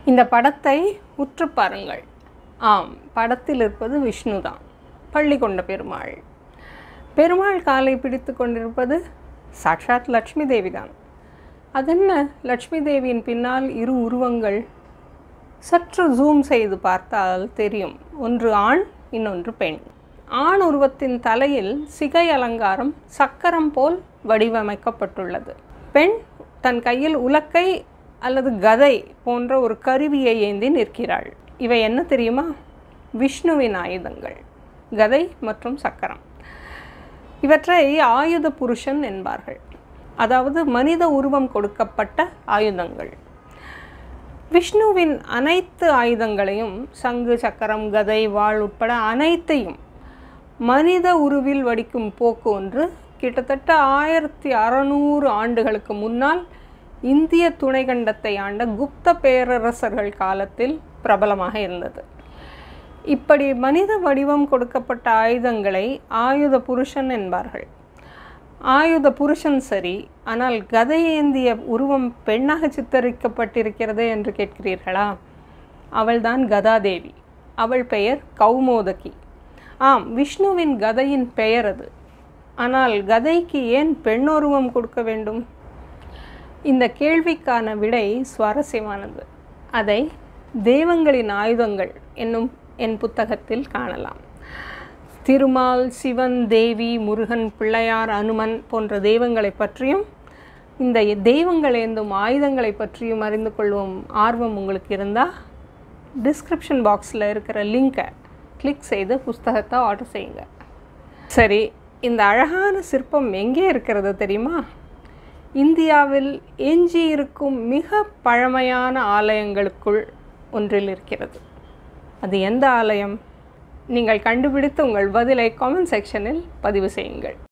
இந்த படத்தை உற்று பாருங்கள் ஆம் படத்தில் இருப்பது விஷ்ணு தான் பள்ளி கொண்ட பெருமாள் பெருமாள் காலை பிடித்து கொண்டிருப்பது சாட்சாத் லக்ஷ்மி தேவி தான் அதென்ன லக்ஷ்மி தேவியின் பின்னால் இரு உருவங்கள் சற்று ஜூம் செய்து பார்த்தால் தெரியும் ஒன்று ஆண் இன்னொன்று பெண் ஆண் உருவத்தின் தலையில் சிகை அலங்காரம் சக்கரம் போல் வடிவமைக்கப்பட்டுள்ளது பெண் தன் கையில் உலக்கை அல்லது கதை போன்ற ஒரு கருவியை ஏந்தி நிற்கிறாள் இவை என்ன தெரியுமா விஷ்ணுவின் ஆயுதங்கள் கதை மற்றும் சக்கரம் இவற்றை ஆயுத புருஷன் என்பார்கள் அதாவது மனித உருவம் கொடுக்கப்பட்ட ஆயுதங்கள் விஷ்ணுவின் அனைத்து ஆயுதங்களையும் சங்கு சக்கரம் கதை வாள் உட்பட அனைத்தையும் மனித உருவில் வடிக்கும் போக்கு ஒன்று கிட்டத்தட்ட ஆயிரத்தி அறநூறு ஆண்டுகளுக்கு முன்னால் இந்திய துணைக்கண்டத்தை ஆண்ட குப்த பேரரசர்கள் காலத்தில் பிரபலமாக இருந்தது இப்படி மனித வடிவம் கொடுக்கப்பட்ட ஆயுதங்களை ஆயுத புருஷன் என்பார்கள் ஆயுத புருஷன் சரி ஆனால் கதை ஏந்திய உருவம் பெண்ணாக சித்தரிக்கப்பட்டிருக்கிறது என்று கேட்கிறீர்களா அவள்தான் கதாதேவி அவள் பெயர் கௌமோதகி ஆம் விஷ்ணுவின் கதையின் பெயர் அது ஆனால் கதைக்கு ஏன் பெண்ணுருவம் கொடுக்க வேண்டும் இந்த கேள்விக்கான விடை சுவாரஸ்யமானது அதை தெய்வங்களின் ஆயுதங்கள் என்னும் என் புத்தகத்தில் காணலாம் திருமால் சிவன் தேவி முருகன் பிள்ளையார் அனுமன் போன்ற தெய்வங்களை பற்றியும் இந்த தெய்வங்கள் ஏந்தும் ஆயுதங்களை பற்றியும் அறிந்து கொள்வோம் ஆர்வம் உங்களுக்கு இருந்தால் டிஸ்கிரிப்ஷன் பாக்ஸில் இருக்கிற லிங்கை கிளிக் செய்து புஸ்தகத்தை ஆர்டர் செய்யுங்க சரி இந்த அழகான சிற்பம் எங்கே இருக்கிறது தெரியுமா இந்தியாவில் எஞ்சி இருக்கும் மிக பழமையான ஆலயங்களுக்குள் ஒன்றில் இருக்கிறது அது எந்த ஆலயம் நீங்கள் கண்டுபிடித்து உங்கள் பதிலை காமெண்ட் செக்ஷனில் பதிவு செய்யுங்கள்